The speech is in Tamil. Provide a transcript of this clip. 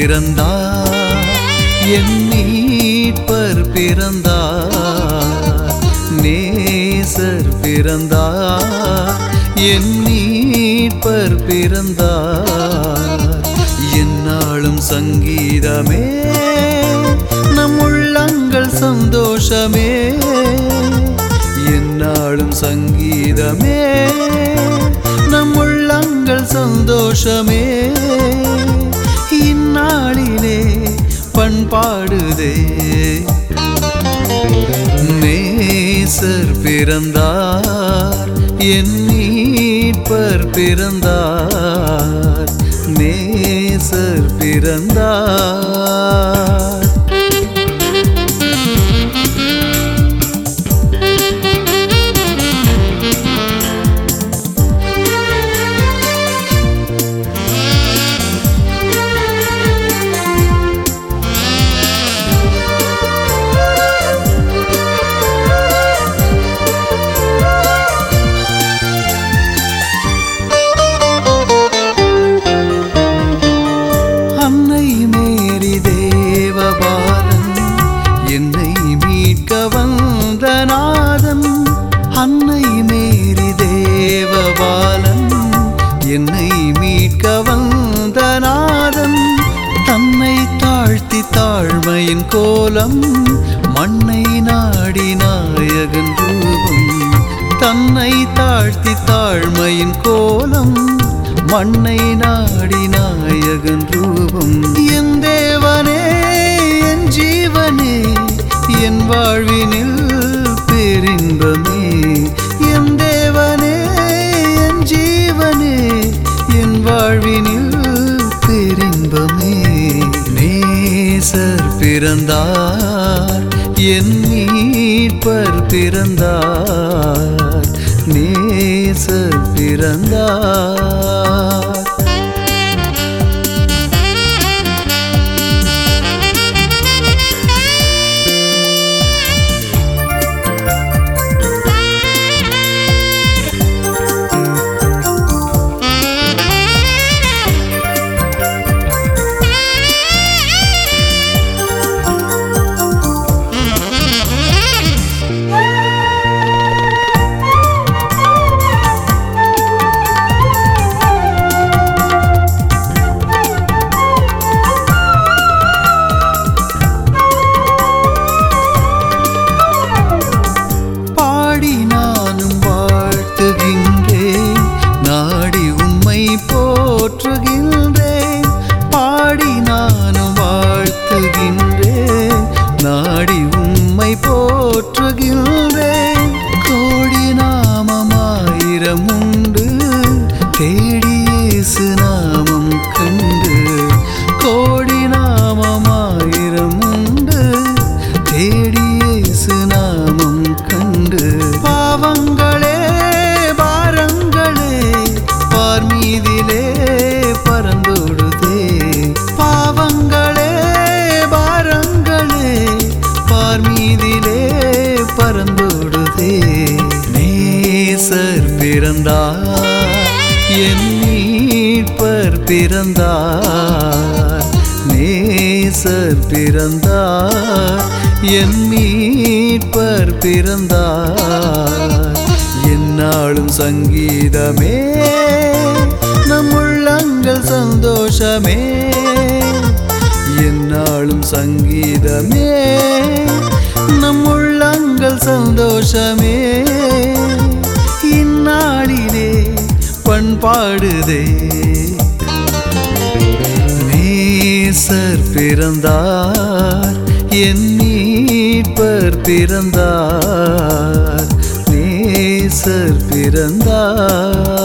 பிறந்தார் என் மீட்பர் பிறந்தார் நேசர் பிறந்தார் என் மீட்பர் பிறந்தார் என்னாலும் சங்கீதமே நம் உள்ளங்கள் சந்தோஷமே என்னாலும் சங்கீதமே நம் உள்ளங்கள் சந்தோஷமே இந்நாளிலே பண்பாடுதே நேசர் பிறந்தார் என் மீட்பர் பிறந்தார் நேசர் பிறந்தார் அன்னை மேரி தேவபாலன் என்னை மீட்க வந்த நாதன் அன்னை மேரி தேவபாலன் என்னை மீட்க வந்த நாதன் தன்னை தாழ்த்தி தாழ்மையின் கோலம் மண்ணை நாடி நாயகன் ரூபம் தன்னை தாழ்த்தி தாழ்மையின் கோலம் மண்ணை நாடி நாயகன் ரூபம் என் தேவனே என் ஜீவனே என் வாழ்வினில் பேரின்பமே என் தேவனே என் ஜீவனே என் வாழ்வினில் பேரின்பமே நேசர் பிறந்தார் என் மீட்பர் பிறந்தார் நேசர் பிறந்தார் பாடி நானும் வாழ்த்துகின்றேன் நாடி உம்மை போற்றுகின்றேன் பாடி நானும் வாழ்த்துகின்றேன் நாடி உம்மை போற்றுகின்றேன் கோடி நாமமாயிரம் உண்டு தேடி இயேசு நாமம் கண்டு கோடி நாமமாயிரம் உண்டு தேடி இயேசு நாமம் கண்டு பாவங்களே பாரங்களே பார் மீதிலே பறந்தோடுதே பாவங்களே பாரங்களே பார் மீதிலே பறந்தோடுதே நேசர் பிறந்தார் என் மீட்பர் பிறந்தார் நேசர் பிறந்தார் என் மீட்பர் பிறந்தார் என்னாலும் சங்கீதமே நம் உள்ளங்கள் சந்தோஷமே என்னாலும் சங்கீதமே நம் உள்ளங்கள் சந்தோஷமே இந்நாளிலே பண்பாடுதே நேசர் பிறந்தார் என் மீட்பர் பிறந்தார் நேசர் பிறந்தார்